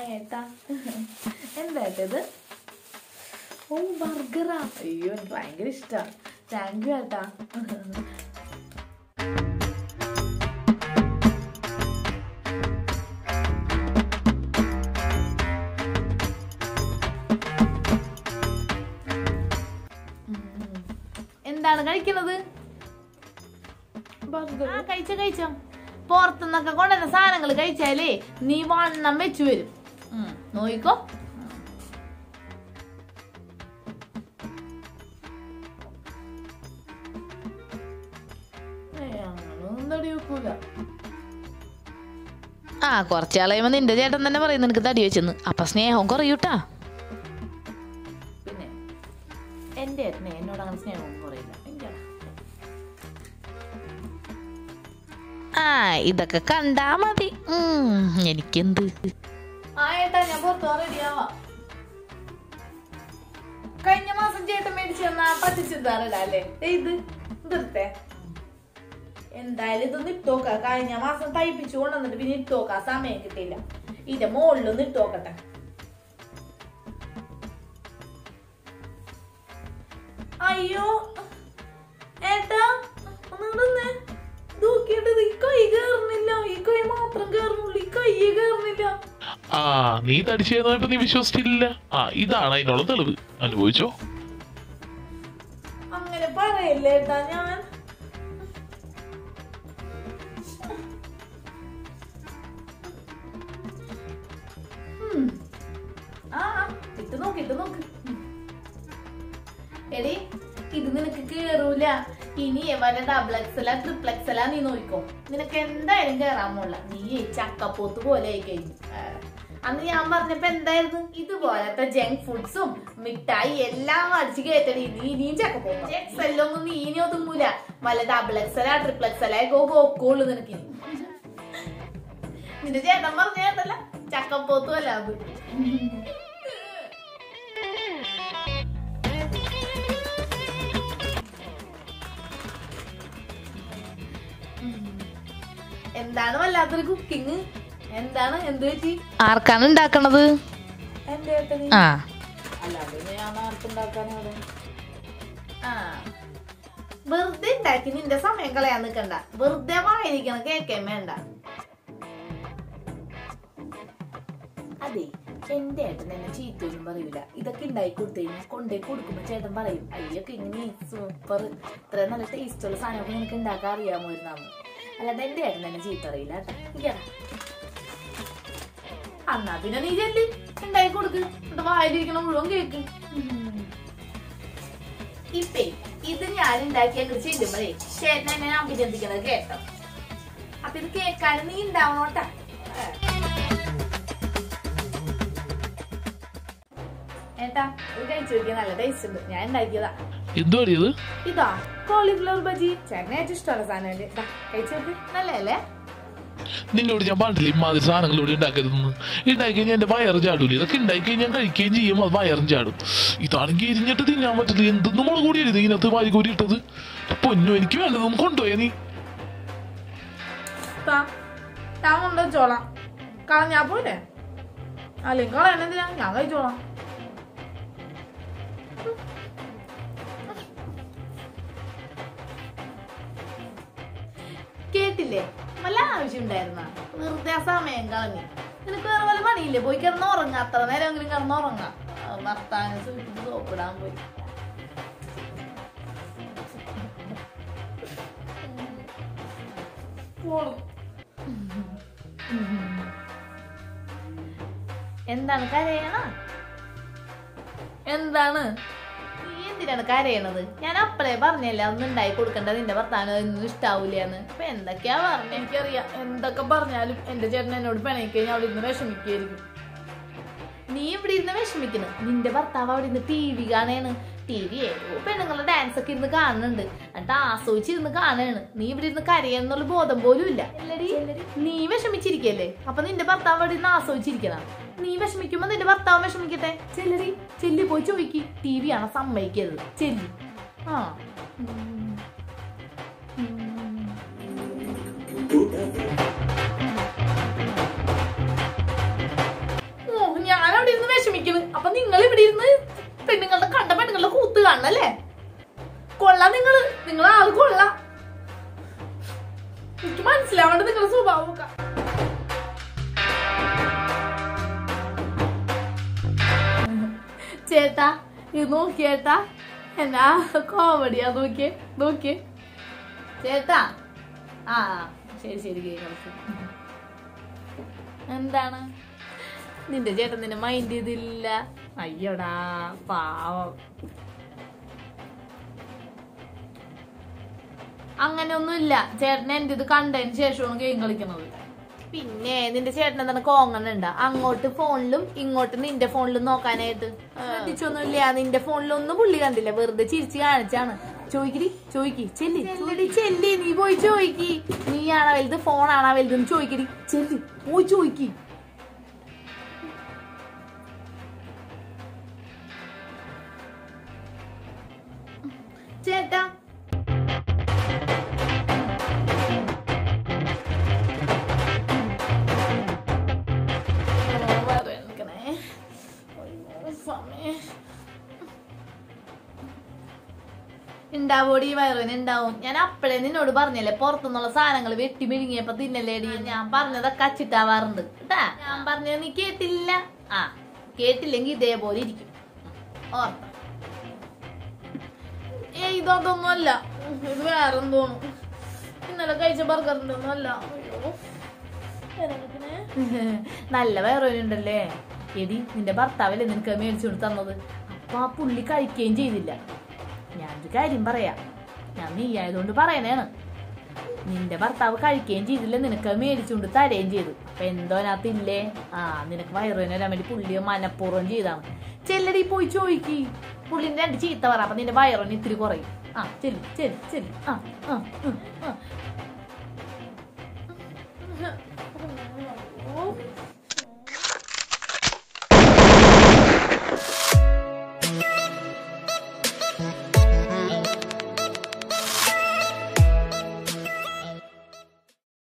ഏട്ടാ എന്താ ഏട്ടാ ഇത് ഓ ബർഗറാ അയ്യോ എനിക്ക് ഭയങ്കര ഇഷ്ടാ താങ്ക് യു ഏട്ടാ ഉം. എന്താണ് കഴിക്കുന്നത് ആ കഴിച്ചോ കഴിച്ചോ പുറത്തുനിന്നൊക്കെ കൊണ്ടുവരുന്ന സാധനങ്ങൾ കഴിച്ചാലേ നീ വണ്ണം വെച്ചു വരും ഉം, നോയിക്കോ ആ കുറച്ചാളയുമ്പോ നിന്റെ ചേട്ടൻ തന്നെ പറയുന്നു നിനക്ക് തടി വെച്ചെന്ന് അപ്പൊ സ്നേഹം കുറയൂട്ടാ പിന്നെ എന്റെ ഏട്ടനെ എന്നോട് അങ്ങനെ സ്നേഹമൊന്നും കുറയില്ല എനിക്കടാ ആ ഇതൊക്കെ കണ്ടാ മതി ഉം, എനിക്കെന്ത് ആ ഏട്ടാ ഞാൻ പുറത്തു റെഡിയാവാ കഴിഞ്ഞ മാസം ചേട്ടൻ മേടിച്ചു തന്ന പച്ച ചുരിദാറല്ല അല്ലേ ദേ ഇത് ഇതെടുത്തേ എന്തായാലും ഇതൊന്ന് ഇട്ടോക്ക കഴിഞ്ഞ മാസം തയ്പ്പിച്ചു കൊണ്ടുവന്നിട്ട് പിന്നെ ഇട്ടോക്ക സമയം കിട്ടിയില്ല ഇതിന്റെ മുകളിലൊന്ന് ഇട്ടോക്കട്ടെ അയ്യോ ഏട്ടാ ഒന്നിടന്ന് നോക്കിയിട്ട് ഈ കൈ കേറുന്നില്ല ഈ കൈ മാത്രം കേറുന്നുള്ളൂ ഈ കൈ കേറുന്നില്ല ആ നീ തടിച്ചേന്നപ്പോ നീ വിശ്വസിച്ചില്ല ആ ഇതാണ് അതിനുള്ള തെളിവ് അനുഭവിച്ചോ അങ്ങനെ പറയല്ലേ ഏട്ടാ ഞാൻ ഉം. ആ ഇട്ട് നോക്ക് ഇട്ട് നോക്ക് ഉം. എടി ഇത് നിനക്ക് കേറൂല ഇനി വല്ല ഡബിൾ എക്സല ട്രിപ്പിൾ എക്സല നീ നോക്കിക്കോ നിനക്ക് എന്തായാലും കേറാൻ പോല നീ ചക്കപ്പോത്ത് പോലെ ആയി കഴിഞ്ഞു ആ. അന്ന് ഞാൻ പറഞ്ഞപ്പോ എന്തായിരുന്നു ഇതുപോലത്തെ ജങ്ക് ഫുഡ്സും മിഠായി എല്ലാം അടിച്ച് കയറ്റടി നീ ഇനിയും ചക്കപ്പോത്ത് എക്സലൊന്നും നീ ഇനി ഒതുങ്ങൂല വല്ല ഡബിൾ എക്സല ട്രിപ്പിൾ എക്സല ഗോ ഗോക്കോളൂ നിനക്ക് ഇനി. നിന്റെ ചേട്ടൻ പറഞ്ഞ കേട്ടല്ല ചക്കപ്പോത്തും അല്ല അത് എന്താണ് വല്ലാത്തൊരു കുക്കിംഗ് എന്താണ് എന്ത് പറ്റി ആർക്കാണ് ഉണ്ടാക്കണത് എന്റെ ഏട്ടന് ആ അല്ലാതെ ഞാൻ ആർക്കുണ്ടാക്കാനാണ് ആ വെറുതെ ഉണ്ടാക്കി നിന്റെ സമയം കളയാൻ നിക്കണ്ട വെറുതെ വായിരിക്കണം കേൾക്കാൻ വേണ്ട അതെ എന്റെ ഏട്ടൻ എന്നെ ചീത്തൊന്നും പറയൂല ഇതൊക്കെ ഉണ്ടാക്കി കൊടുത്തു കഴിഞ്ഞാൽ കൊണ്ടേ കൊടുക്കുമ്പോ ചേട്ടൻ പറയും അയ്യൊക്കെ ഇങ്ങനെ സൂപ്പർ ഇത്ര നല്ല ടേസ്റ്റ് ഉള്ള സാധനമൊക്കെ നിനക്ക് ഉണ്ടാക്കാൻ അറിയാമായിരുന്നാന്ന് അല്ലാതെ എന്റെ ഏട്ടൻ എന്നെ ചീത്ത അറിയില്ല കേട്ടാ ഇയ്യടാ. അന്നാ പിന്നെ നീ ചെല്ല് ഉണ്ടാക്കി കൊടുക്ക് എന്നിട്ട് വായിലിരിക്കണ മുഴുവൻ കേക്ക് ഇപ്പേ ഇത് ഞാൻ ഉണ്ടാക്കി അങ്ങോട്ട് ചെല്ലുമ്പോഴേ ചേട്ടൻ എന്നെ അഭിനന്ദിക്കണത് കേട്ടോ അപ്പൊ ഇത് കേൾക്കാനും നീ ഉണ്ടാവണോട്ടാ ഏട്ടാ ഇത് കഴിച്ചു നോക്കിയാൽ നല്ല ടേസ്റ്റ് ഉണ്ട് ഞാൻ ഉണ്ടാക്കിയതാ എന്തുവാടി ഇത് ഇതാ കോളിഫ്ലവർ ബജി ചേട്ടന് ഏറ്റവും ഇഷ്ടമുള്ള സാധനം കഴിച്ചു നോക്ക് നല്ലതല്ലേ നിന്നോട് ഞാൻ പറഞ്ഞില്ല ഇമാതിരി സാധനങ്ങൾ ഇവിടെ ഉണ്ടാക്കരുതെന്ന് ഉണ്ടാക്കി കഴിഞ്ഞാൽ എന്റെ വയറ് ചാടൂല ഇതൊക്കെ ഉണ്ടാക്കി കഴിഞ്ഞാൽ ഞാൻ കഴിക്കുകയും ചെയ്യും അത് വയറും ചാടും ഇതാണെങ്കിൽ എരിഞ്ഞിട്ട് തിന്നാൻ പറ്റില്ല എന്തെന്ന് മുളക് കൂടി എഴുതി ഇതിനകത്ത് വാരി കൂടി ഇട്ടത് പൊന്നു എനിക്ക് വേണ്ടതൊന്നും കൊണ്ടുപോയാ നീ താ താൻ കൊണ്ടുവച്ചോളാം കളഞ്ഞാ പോലെ അല്ലെങ്കിൽ കളയണെന്തിനാ ഞാൻ കഴിച്ചോളാം കേട്ടില്ലേ വല്ല ആവശ്യം ഉണ്ടായിരുന്ന വെറുതെ ആ സമയം കളഞ്ഞ് നിനക്ക് വേറെ വല്ല പണിയില്ലേ പോയി കിടന്ന് ഉറങ്ങാം അത്ര നേരമെങ്കിലും കിടന്ന് ഉറങ്ങാം ഭർത്താവിനെ സൂക്ഷിച്ച് സോപ്പിടാൻ പോയി പോണം എന്താണ് കരയണ എന്താണ് നീ എന്തിനാണ് കരയണത് ഞാൻ അപ്പളേ പറഞ്ഞല്ലേ അതൊന്നും ഉണ്ടായി കൊടുക്കണ്ട നിന്റെ ഭർത്താവിന് ഒന്നും ഇഷ്ടാവൂലെന്ന് അപ്പൊ എന്തൊക്കെയാ പറഞ്ഞ എനിക്കറിയാം എന്തൊക്കെ പറഞ്ഞാലും എന്റെ ചേട്ടൻ എന്നോട് പിണങ്ങി കഴിഞ്ഞാൽ അവിടെ ഇരുന്ന് വിഷമിക്കുമായിരിക്കും നീ ഇവിടെ ഇരുന്ന് വിഷമിക്കുന്നു നിന്റെ ഭർത്താവ് അവിടെ ഇരുന്ന് ടി വി കാണാണ് ടി വി പെണ്ണുങ്ങളുടെ ഡാൻസ് ഒക്കെ ഇരുന്ന് കാണുന്നുണ്ട് എന്നിട്ട് ആസ്വദിച്ചിരുന്ന് കാണാണ് നീ ഇവിടെ ഇരുന്ന് കരയെന്നുള്ള ബോധം പോലും ഇല്ല എല്ലടി, നീ വിഷമിച്ചിരിക്കല്ലേ അപ്പൊ നിന്റെ ഭർത്താവ് അവിടെ ഇരുന്ന് ആസ്വദിച്ചിരിക്കണം നീ വിഷമിക്കുമ്പോ നിന്റെ ഭർത്താവ് വിഷമിക്കട്ടെ ചെല്ലടി ചെല്ലി പോയി ചോദിക്ക് ടി വി ആണ് സമ്മതിക്കരുത് ചെല്ലി ആ ഉം. ഉം. നിങ്ങൾ ആൾ കൊള്ളാം എനിക്ക് മനസ്സിലാവണ്ട നിങ്ങളുടെ സ്വഭാവം ഒക്കെ. ചേട്ടാ ഇത് നോക്കിയേട്ടാ എന്നാ കോമഡിയാ നോക്കിയേ നോക്കിയേ ചേട്ടാ ആ ശരി ശരി കേൾക്കും എന്താണ് നിന്റെ ചേട്ടൻ നിന്നെ മൈൻഡ് ചെയ്തില്ല അയ്യോടാ പാവം അങ്ങനെയൊന്നുമില്ല ചേട്ടൻ എന്റെ ഇത് കണ്ടതിന് ശേഷമാണ് ഗെയിം കളിക്കണത് പിന്നെ നിന്റെ ചേട്ടൻ എന്താണ് കോങ്ങണുണ്ട അങ്ങോട്ട് ഫോണിലും ഇങ്ങോട്ട് നിന്റെ ഫോണിലും നോക്കാനായിട്ട് ശ്രദ്ധിച്ചൊന്നുമില്ല നിന്റെ ഫോണിലൊന്നും പുള്ളി കണ്ടില്ല വെറുതെ ചിരിച്ച് കാണിച്ചാണ് ചോദിക്കടി ചോദിക്കി ചെല്ലി ചെല്ലടി ചെല്ലി നീ പോയി ചോദിക്കി നീയാണോ വലുത് ഫോണാണോ വലുത് എന്ന് ചോദിക്കടി ചെല്ലി പോയി ചോദിക്കി ചേട്ടാ ഉണ്ടാവോടി വയറിന് ഉണ്ടാവും ഞാൻ അപ്പഴേ നിന്നോട് പറഞ്ഞല്ലേ പുറത്തുനിന്നുള്ള സാധനങ്ങൾ വെട്ടി മെഴുങ്ങിയപ്പോ തിന്നല്ലേടി ഞാൻ പറഞ്ഞതൊക്കെ അച്ചിട്ടാവാറുണ്ട് കേട്ടാ ഞാൻ പറഞ്ഞത് നീ കേട്ടില്ല ആ കേട്ടില്ലെങ്കി ഇതേപോലെ ഇരിക്കും ഓർത്ത ഏ ഇതൊന്നും അല്ല ഇത് വേറെ തോന്നും ഇന്നലെ കഴിച്ച ബർഗറിന്റെ ഒന്നും അല്ല അയ്യോ നല്ല വയറുണ്ടല്ലേ എടി നിന്റെ ഭർത്താവല്ലേ നിനക്ക് മേടിച്ചു തന്നത് അപ്പൊ ആ പുള്ളി കഴിക്കുകയും ചെയ്തില്ല ഞാനൊരു കാര്യം പറയാം ഞാൻ നീ ആയതുകൊണ്ട് പറയണേണ് നിന്റെ ഭർത്താവ് കഴിക്കുകയും ചെയ്തില്ല നിനക്ക് അത് മേടിച്ചുകൊണ്ട് തരുകയും ചെയ്തു അപ്പൊ എന്തോ അതിനകത്തില്ലേ ആ നിനക്ക് വയറുവേന വരാൻ വേണ്ടി പുള്ളി മനഃപൂർവ്വം ചെയ്താണ് ചെല്ലടി പോയി ചോദിക്കി പുള്ളിന്റെ രണ്ട് ചീത്ത പറ അപ്പൊ നിന്റെ വയറിന് ഇത്തിരി കുറയും ആ ചെല്ലു ചെല്ലു ചെല്ലു ആ ആ ഉം, ആ